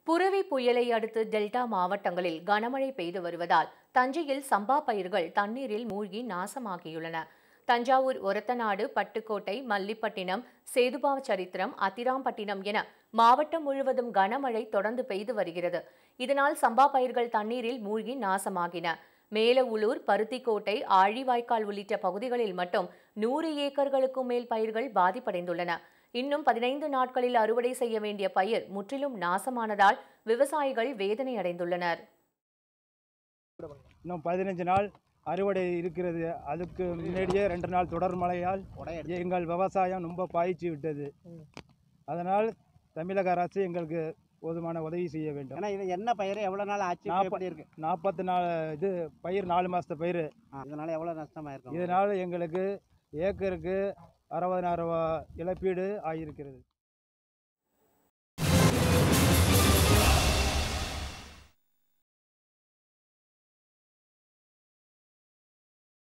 புரவி புயலை அடுத்து டெல்டா மாவட்டங்களில் கனமழை பெய்து வருவதால் தஞ்சையில் சம்பா பயிர்கள் தண்ணீரில் மூழ்கி நாசமாகியுள்ளன தஞ்சாவூர் ஒரத்தநாடு பட்டுக்கோட்டை மல்லிப்பட்டினம் சேதுபாவச்சரித்திரம் அத்திராம்பட்டினம் என மாவட்டம் முழுவதும் கனமழை தொடர்ந்து பெய்து வருகிறது இதனால் சம்பா பயிர்கள் தண்ணீரில் மூழ்கி நாசமாகின மேலஉளூர் பருத்திக்கோட்டை ஆழிவாய்க்கால் உள்ளிட்ட பகுதிகளில் மட்டும் நூறு ஏக்கர்களுக்கும் மேல் பயிர்கள் பாதிப்படைந்துள்ளன இன்னும் பதினைந்து நாட்களில் அறுவடை செய்ய வேண்டிய பயிர் முற்றிலும் நாசமானதால் விவசாயிகள் வேதனை அடைந்துள்ளனர் இன்னும் பதினஞ்சு நாள் அறுவடை இருக்கிறது அதுக்கு முன்னாடியே ரெண்டு நாள் தொடர் மழையால் எங்கள் விவசாயம் ரொம்ப பாய்ச்சி விட்டது அதனால் தமிழக அரசு எங்களுக்கு போதுமான உதவி செய்ய வேண்டும் ஏன்னா இது என்ன பயிர் எவ்வளோ நாள் ஆச்சு இப்ப நாப்ப- எப்படி இருக்கு நாற்பத்தி நாலு இது பயிர் நாலு மாதத்து பயிர் ஆ, இதனால எவ்வளோ நஷ்டமாயிருக்கும் இதனால் எங்களுக்கு ஏக்கருக்கு அறுபதனாயிரம் ரூபா இழப்பீடு ஆகியிருக்கிறது